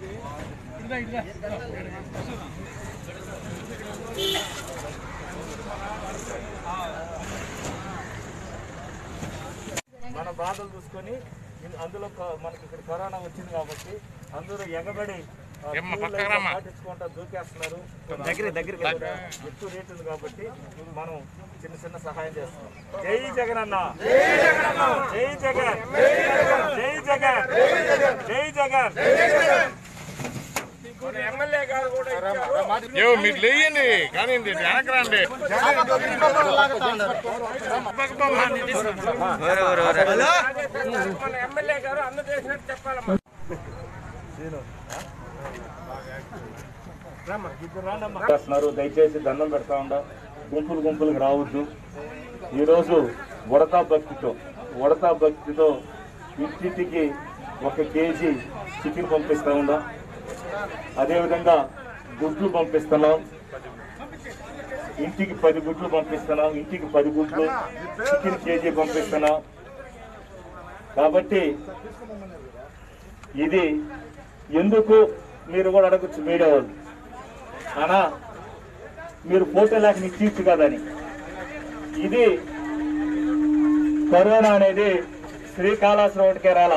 మన బాధలు చూసుకొని ఇన్- అందులో కొ- మనకి ఇక్కడ కరోనా వచ్చింది కాబట్టి అందరూ ఎగబడి ఆ, ఏమ్మా, క్యూ పక్కకు లైన్లో రామ్మా. పాటించుకుంటా దూకేస్తున్నారు దగ్గర దగ్గర ఎక్కువ రేట్ ఉంది కాబట్టి మనం చిన్న చిన్న సహాయం చేస్తున్నాం జై జగన్ అన్న జై జగన్ జై జగన్ జై జగన్ ఏవో మీరు లేయండి కానీ వెనక రండి చేస్తున్నారు దయచేసి దండం పెడతా ఉండ గుంపులు గుంపులకు రావద్దు ఈరోజు ఉడతా భక్తితో ఉడతా భక్తితో ఇంటింటికి ఒక కేజీ చికెన్ పంపిస్తా ఉందా అదేవిధంగా గుడ్లు పంపిస్తున్నాం ఇంటికి పది గుడ్లు పంపిస్తున్నాం ఇంటికి పది గుడ్లు చికెన్ కేజీ పంపిస్తున్నాం కాబట్టి ఇది ఎందుకు మీరు కూడా అడగచ్చు మీడియా వాళ్ళు అనా మీరు ఫోటో లేక నిశ్చయించు కదని ఇది కరోనా అనేది శ్రీకాళహస్తి ఒకటికే రాలా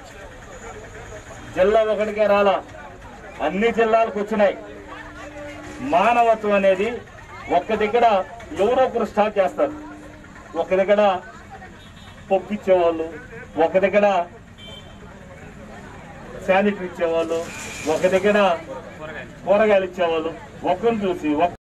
జిల్లా ఒకటికే రాలా అన్ని జిల్లాలకు వచ్చినాయి మానవత్వం అనేది ఒక్క దగ్గర ఎవరో ఒకరు స్టార్ట్ చేస్తారు ఒక దగ్గర పప్పు ఇచ్చేవాళ్ళు ఒక దగ్గర శానిటరీ ఇచ్చేవాళ్ళు ఒక దగ్గర కూరగాయలు ఇచ్చేవాళ్ళు ఒక్కరిని చూసి ఒక్క